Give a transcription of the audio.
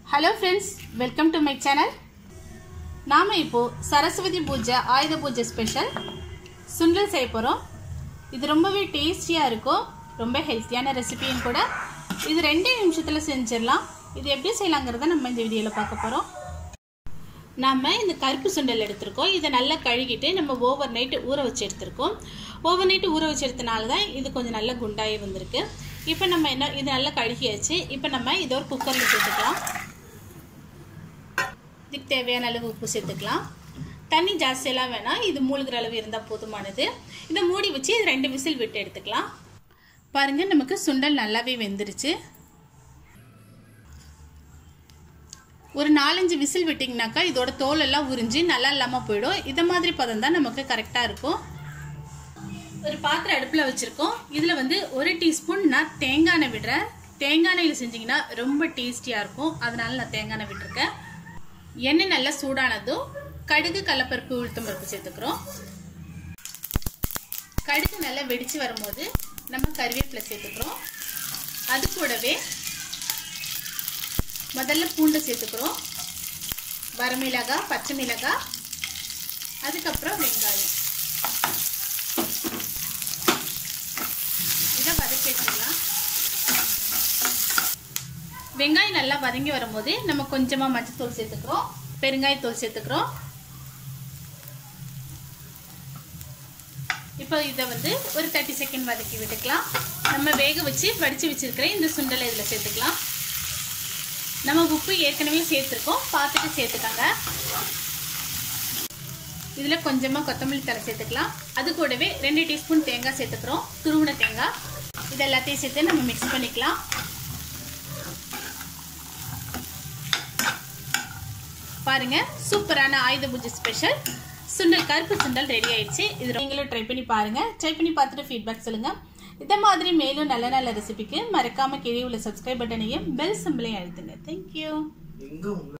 hello friends welcome to my channel நாம் இப்போது சரஸ்வதி பூஜை ஆயுத பூஜை ஸ்பெஷல் சுண்டல் செய்ய போகிறோம் இது ரொம்பவே டேஸ்டியாக இருக்கும் ரொம்ப ஹெல்த்தியான ரெசிபியும் கூட இது ரெண்டே நிமிஷத்தில் செஞ்சிடலாம் இது எப்படி செய்யலாங்கிறத நம்ம இந்த வீடியோவில் பார்க்க போகிறோம் நம்ம இந்த கருப்பு சுண்டல் எடுத்திருக்கோம் இதை நல்லா கழுகிட்டு நம்ம ஓவர் நைட்டு ஊற வச்சு எடுத்திருக்கோம் ஓவர் நைட்டு ஊற வச்சு எடுத்தனால தான் இது கொஞ்சம் நல்லா குண்டாகி வந்திருக்கு இப்போ நம்ம என்ன இது நல்லா கழுகியாச்சு இப்போ நம்ம இதை ஒரு குக்கரில் சேர்த்துக்கலாம் இதுக்கு தேவையான அளவு உப்பு சேர்த்துக்கலாம் தண்ணி ஜாஸ்தியெல்லாம் வேணாம் இது மூழ்கிற அளவு இருந்தால் போதுமானது இதை மூடி வச்சு இது ரெண்டு விசில் விட்டு எடுத்துக்கலாம் பாருங்கள் நமக்கு சுண்டல் நல்லாவே வெந்துருச்சு ஒரு நாலஞ்சு விசில் விட்டிங்கனாக்கா இதோட தோல் எல்லாம் உறிஞ்சி நல்லா இல்லாமல் போயிடும் இதை மாதிரி பதம் தான் நமக்கு கரெக்டாக இருக்கும் ஒரு பாத்திரம் அடுப்பில் வச்சுருக்கோம் இதில் வந்து ஒரு டீஸ்பூன் நான் தேங்காய் எண்ணெய் விடுறேன் தேங்காய் எண்ணெயில் செஞ்சிங்கன்னா ரொம்ப டேஸ்டியாக இருக்கும் அதனால நான் தேங்காய் எண்ணெய் விட்டுருக்கேன் எண்ணெய் நல்லா சூடானதும் கடுகு கடலப்பருப்பு உளுத்தம் பருப்பு சேர்த்துக்கிறோம் கடுகு நல்லா வெடித்து வரும்போது நம்ம கருவேப்பிலை சேர்த்துக்கிறோம் அது கூடவே முதல்ல பூண்டை சேர்த்துக்கிறோம் வரமிளகாய் பச்சை மிளகாய் அதுக்கப்புறம் வெங்காயம் இதை வதக்கி வச்சுக்கலாம் வெங்காயம் நல்லா வதங்கி வரும்போது நம்ம கொஞ்சமாக மஞ்சத்தூள் சேர்த்துக்கிறோம் பெருங்காயத்தூள் சேர்த்துக்கிறோம் இப்போ இதை வந்து ஒரு தேர்ட்டி செகண்ட் வதக்கி விட்டுக்கலாம் நம்ம வேக வச்சு வடித்து வச்சுருக்கிற இந்த சுண்டலை இதில் சேர்த்துக்கலாம் நம்ம உப்பு ஏற்கனவே சேர்த்துருக்கோம் பார்த்துட்டு சேர்த்துக்கோங்க இதில் கொஞ்சமாக கொத்தமல்லி தலை சேர்த்துக்கலாம் அது கூடவே ரெண்டு டீஸ்பூன் தேங்காய் சேர்த்துக்கிறோம் துருவின தேங்காய் இது எல்லாத்தையும் சேர்த்து நம்ம மிக்ஸ் பண்ணிக்கலாம் பாருங்க சூப்பரான ஆயுத பூஜை ஸ்பெஷல் சுண்டல் கருப்பு சுண்டல் ரெடி ஆயிடுச்சு இது நீங்களும் ட்ரை பண்ணி பாருங்க ட்ரை பண்ணி பார்த்துட்டு ஃபீட்பேக் சொல்லுங்க இதே மாதிரி மேலும் நல்ல நல்ல ரெசிபிக்கு மறக்காம கீழே உள்ள சப்ஸ்கிரைப் பட்டனையும் பெல் சிம்பிளையும் அழுத்துங்க தேங்க்யூ